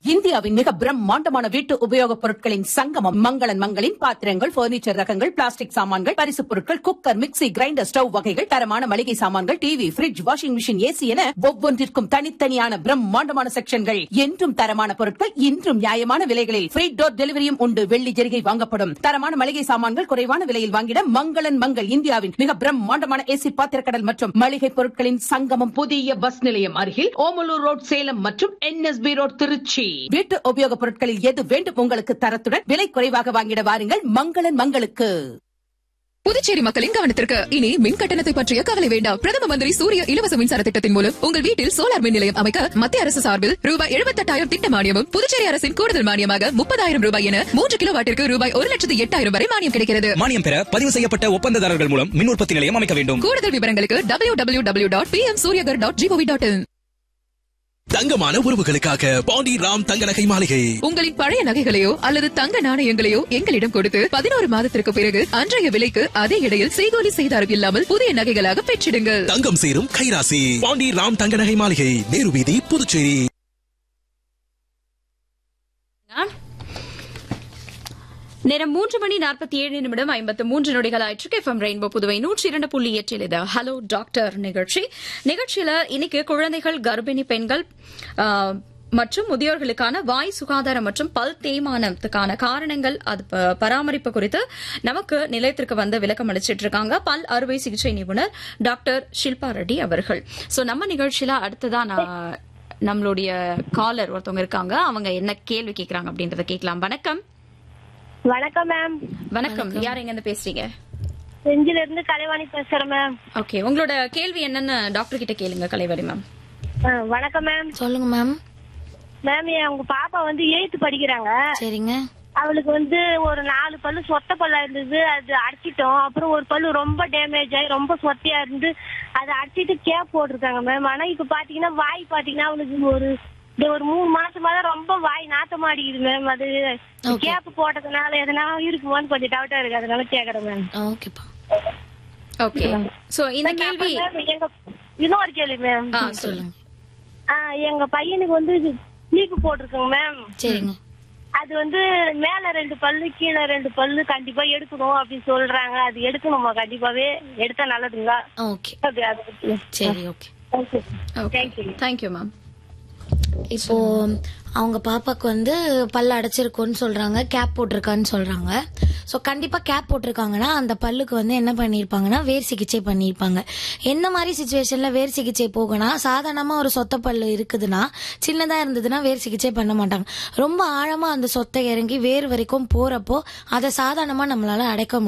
இந்தியாவின் மிக பிரம்மாண்டமான வீட்டு உபயோகப் பொருட்களின் சங்கமம் மங்களன் மங்களின் பாத்திரங்கள் பர்னிச்சர் ரகங்கள் பிளாஸ்டிக் சாமான்கள் பரிசுப் பொருட்கள் குக்கர் மிக்ஸி கிரைண்டர் ஸ்டவ் வகைகள் தரமான மளிகை சாமான்கள் TV fridge washing machine AC என ஒவ்வொன்றிற்கும் தனித்தனியான பிரம்மாண்டமான செக்ஷன்கள் என்றும் தரமான பொருட்கள் இன்றும் நியாயமான விலைகளில் ஃப்ரீ டோர் டெலிவரியும் உண்டு வெள்ளி ஜெரிகை வாங்கப்படும் தரமான மளிகை சாமான்கள் குறைவான விலையில் வாங்கிட மங்களன் மங்கள் இந்தியாவின் மிக பிரம்மாண்டமான ஏசி பாத்திரக்கடல் மற்றும் மளிகை பொருட்களின் சங்கமம் புதிய பஸ் நிலையம் அருகில் ஓமலூர் ரோட் சேலம் மற்றும் என்எஸ்பி ரோட் திருச்சி வீட்டு உபயோகப் பொருட்களில் எது வேண்டும் உங்களுக்கு தரத்துடன் விலை குறைவாக வாங்கிட வாருங்கள் மங்களன் மங்களுக்கு புதுச்சேரி மக்களின் கவனத்திற்கு இனி மின் கட்டணத்தை பற்றிய கவலை வேண்டாம் பிரதம மந்திரி சூரிய இலவச மின்சார திட்டத்தின் மூலம் உங்கள் வீட்டில் சோலார் மின் நிலையம் அமைக்க மத்திய அரசு சார்பில் ரூபாய் எழுபத்தெட்டாயிரம் திட்ட மானியமும் புதுச்சேரி அரசின் கூடுதல் மானியமாக முப்பதாயிரம் ரூபாய் என மூன்று கிலோ வாட்டிற்கு ரூபாய் ஒரு லட்சத்து எட்டாயிரம் வரை மானியம் கிடைக்கிறது மானியம் பெற பதிவு செய்யப்பட்ட ஒப்பந்ததாரர்கள் மூலம் மின் உற்பத்தி நிலையம் அமைக்க வேண்டும் கூடுதல் விவரங்களுக்கு W W W dot P M Suryaghar dot G O V dot in தங்கமான உறவுகளுக்காக பாண்டி ராம் தங்க நகை மாளிகை உங்களின் பழைய நகைகளையோ அல்லது தங்க நாணயங்களையோ எங்களிடம் கொடுத்து பதினோரு மாதத்திற்கு பிறகு அன்றைய விலைக்கு அதே இடையில் செய்கூலி செய்தாரம் இல்லாமல் புதிய நகைகளாக பெற்றிடுங்கள் தங்கம் சேரும் கைராசி பாண்டி ராம் தங்க நகை மாளிகை நேரு வீதி புதுச்சேரி நேரம் மூன்று மணி நாற்பத்தி ஏழு நிமிடம் ஐம்பத்து மூன்று நொடிகள் ஆயிற்று எஃப்எம் ரெயின்போ புதுவை நூற்றி இரண்டு புள்ளி எட்டில் இது ஹலோ டாக்டர் நிகழ்ச்சி நிகழ்ச்சியில இன்னைக்கு குழந்தைகள் கர்ப்பிணி பெண்கள் ஆ, மற்றும் முதியோர்களுக்கான வாய் சுகாதாரம் மற்றும் பல் தேய்மானத்துக்கான காரணங்கள் அது ப- பராமரிப்பு குறித்து நமக்கு நிலையத்திற்கு வந்து விளக்கம் அளிச்சிட்டு இருக்காங்க பல் அறுவை சிகிச்சை நிபுணர் டாக்டர் ஷில்பா ரெட்டி அவர்கள் சோ நம்ம நிகழ்ச்சியில அடுத்ததா நான் நம்மளுடைய காலர் ஒருத்தவங்க இருக்காங்க அவங்க என்ன கேள்வி கேக்குறாங்க அப்படின்றத கேட்கலாம் வணக்கம் வணக்கம் மேம் வணக்கம் யார் எங்க இருந்து பேசுறீங்க செஞ்சில இருந்து கலைவாணி பேசுறேன் மேம் ஓகே உங்களோட கேள்வி என்னன்னு டாக்டர் கிட்ட கேளுங்க கலைவாரி மேம் ஆ, வணக்கம் மேம் சொல்லுங்க மேம் மேம் என் உங்க பாப்பா வந்து எயித்து படிக்கிறாங்க சரிங்க அவளுக்கு வந்து ஒரு நாலு பல்லு சொத்த பல்லா இருந்தது அது அடிச்சிட்டோம் அப்புறம் ஒரு பல்லு ரொம்ப டேமேஜ் ஆகி ரொம்ப சொத்தையா இருந்து அதை அடிச்சிட்டு கேப் போட்டிருக்காங்க மேம் ஆனா இப்ப பாத்தீங்கன்னா வாய் பாத்தீங்கன்னா அவளுக்கு ஒரு இந்த ஒரு மூணு மாசமா தான் ரொம்ப வாய் நாத்தமா அடிக்குது மேம் அது Okay. கேப் போட்டதுனால எதனா இருக்குமோன்னு கொஞ்சம் டவுட்டா இருக்கு அதனால கேக்குறேன் மேம் ஓகேப்பா ஓகே சோ இந்த கேள்வி மேம், எங்க இன்னொரு கேள்வி மேம் ஆ சொல்லுங்க சொல்லுங்க ஆ, எங்க பையனுக்கு வந்து நீக்கு போட்டிருக்கோங்க மேம் சரிங்க அது வந்து மேல ரெண்டு பல்லு கீழே ரெண்டு பல்லு கண்டிப்பா எடுக்கணும் அப்படின்னு சொல்றாங்க அது எடுக்கணுமா கண்டிப்பாவே எடுத்தா நல்லதுங்களா ஓகே அப்படி அதை பத்தி சரி okay thank you okay thank you thank you ma'am இப்போ அவங்க பாப்பாக்கு வந்து பல்லு அடைச்சிருக்குன்னு சொல்றாங்க கேப் போட்டிருக்கான்னு சொல்றாங்க ஸோ கண்டிப்பா கேப் போட்டிருக்காங்கன்னா அந்த பல்லுக்கு வந்து என்ன பண்ணியிருப்பாங்கன்னா வேர் சிகிச்சை பண்ணியிருப்பாங்க எந்த மாதிரி சுச்சுவேஷன்ல வேர் சிகிச்சை போகுனா சாதாரணமா ஒரு சொத்த பல்லு இருக்குதுன்னா சின்னதா இருந்ததுன்னா வேர் சிகிச்சை பண்ண மாட்டாங்க ரொம்ப ஆழமா அந்த சொத்தை இறங்கி வேர் வரைக்கும் போறப்போ அதை சாதாரணமா நம்மளால அடைக்க முடியும்